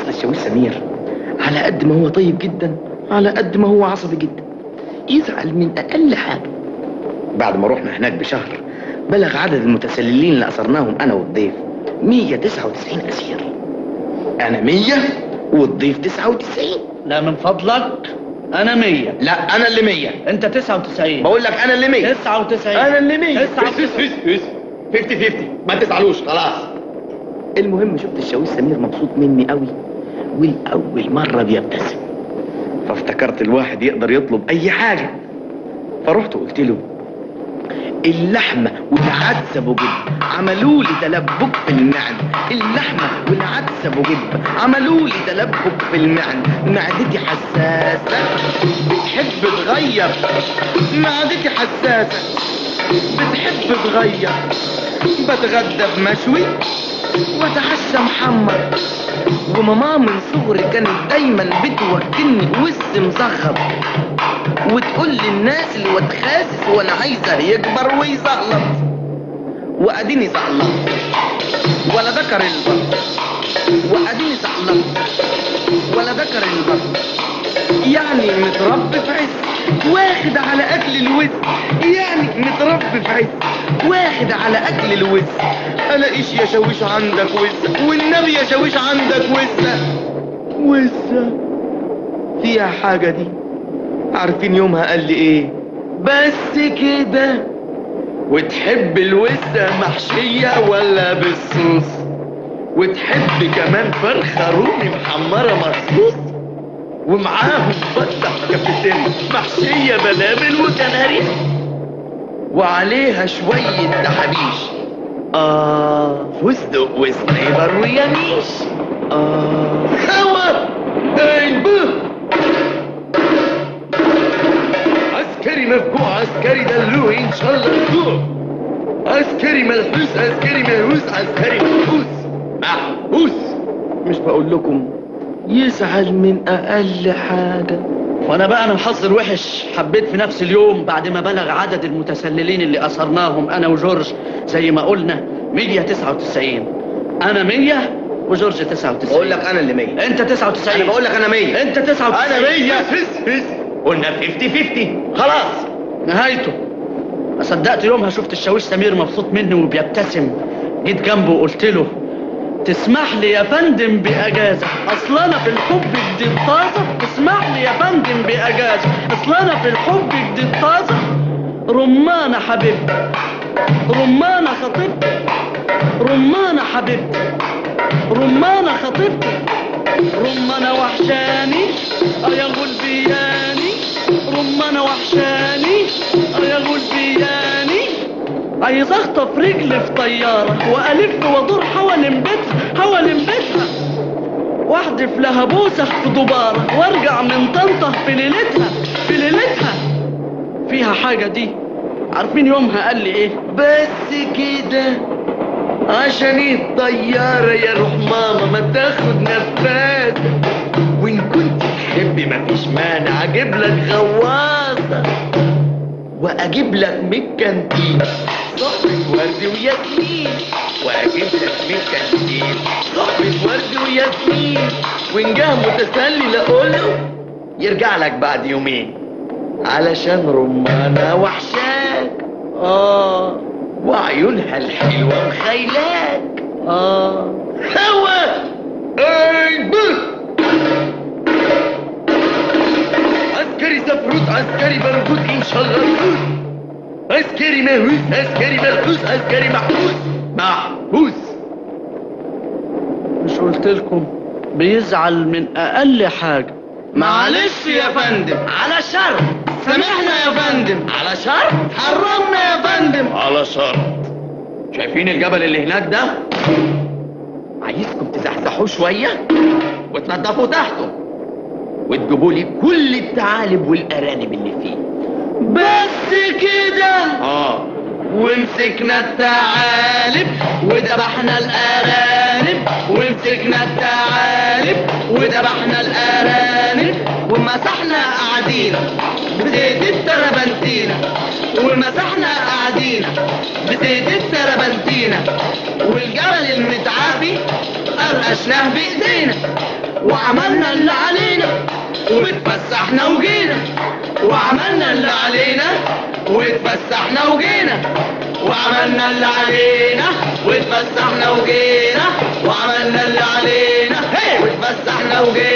اصل الشاويش سمير على قد ما هو طيب جدا على قد ما هو عصبي جدا يزعل من اقل حاجه بعد ما رحنا هناك بشهر بلغ عدد المتسللين اللي اسرناهم انا والضيف 199 اسير انا 100 والضيف 99 لا من فضلك انا 100 لا انا اللي 100 انت 99 بقول لك انا اللي 100 99 انا اللي 100 99 50 50 ما تزعلوش خلاص المهم شفت الشاويش سمير مبسوط مني قوي والاول مره بيبتسم فافتكرت الواحد يقدر يطلب اي حاجه فرحت قلت له اللحمه والعدس ابو جد عملوا لي تلبك في المعده اللحمه والعدس ابو جد عملوا لي تلبك في المعده معدتي حساسه بتحب تغير معدتي حساسه بتحب تغير بتغدى بمشوي واتعشى محمر وماما من صغري كانت دايما بتوكلني وز مزخر وتقول للناس اللي واتخاسس وانا عايزه يكبر ويزقلط واديني زقلط ولا ذكر البر واديني زقلط ولا ذكر البر يعني متربي في عز واخد على اكل الوز يعني متربي في عز واخد على اكل الوز الاقيش يا شاويش عندك وزه والنبي يا شاويش عندك وزه وزه فيها حاجه دي عارفين يومها قال لي ايه بس كده وتحب الوزه محشيه ولا بالصوص وتحب كمان فرخه رومي محمره مخصوص ومعاهم فتح كابتن محشيه بلابل وكناري وعليها شويه تحابيش اه فستق وسنيبر ويميش اه هوا البه عسكري مفجوع عسكري دلوع ان شاء الله مفجوع عسكري ملحوس عسكري ملحوس عسكري محبوس محبوس مش بقول لكم يزعل من اقل حاجه وانا بقى من حظ الوحش حبيت في نفس اليوم بعد ما بلغ عدد المتسللين اللي اثرناهم انا وجورج زي ما قلنا 199 انا 100 وجورج 99 بقول لك انا اللي 100 انت 99 انا بقول لك انا 100 انت 99 انا 100 فس فس قلنا 50 50 خلاص نهايته ما صدقت يومها شفت الشاويش سمير مبسوط مني وبيبتسم جيت جنبه وقلت له تسمح لي يا فندم بأجازة أصل أنا في الحب جديد طازة تسمح لي يا فندم بأجازة أصل أنا في الحب جديد طازة رمانة حبيبتي رمانة خطيبتي رمانة حبيبتي رمانة خطيبتي رمانة وحشاني يا غلبياني رمانة وحشاني يا غلبياني عايز اخطف رجلي في طيارة والف وادور حوالين بيتها حوالين بيتها واحدف لها بوسة في دبارة وارجع من طنطا في ليلتها في ليلتها فيها حاجة دي عارفين يومها قال لي ايه بس كده عشان الطيارة يا روح ماما ما تاخد نفاس وإن كنت تحبي مفيش مانع أجيب لك غواصة وأجيب لك من الكانتين صحبة ورد وياسمين وأجيب لك من الكانتين صحبة ورد وياسمين وإن جه متسلل أقوله يرجع لك بعد يومين علشان رمانة وحشاك آه وعيونها الحلوة مخيلاك اه هوا ايبه عسكري سفروت عسكري برغوت ان شاء الله يفوت عسكري مهووس عسكري ملحوس عسكري محبوس محبوس مش قلت لكم بيزعل من اقل حاجة معلش يا فندم على شرط سامحنا يا فندم على شرط حرمنا يا فندم على شرط شايفين الجبل اللي هناك ده عايزكم تزحزحوه شوية وتنضفوا تحته وتجيبوا لي كل الثعالب والارانب اللي فيه بس كده اه ومسكنا الثعالب وذبحنا الارانب ومسكنا الثعالب وذبحنا الارانب ومسحنا قعدينا بزيت التربنتينة ومسحنا قعدينا بزيت التربنتينة والجبل المتعافي قرقشناه بايدينا وعملنا اللي علينا واتفسحنا وجينا وعملنا اللي علينا واتفسحنا وجينا وعملنا اللي علينا واتفسحنا وجينا وعملنا اللي علينا واتفسحنا وجينا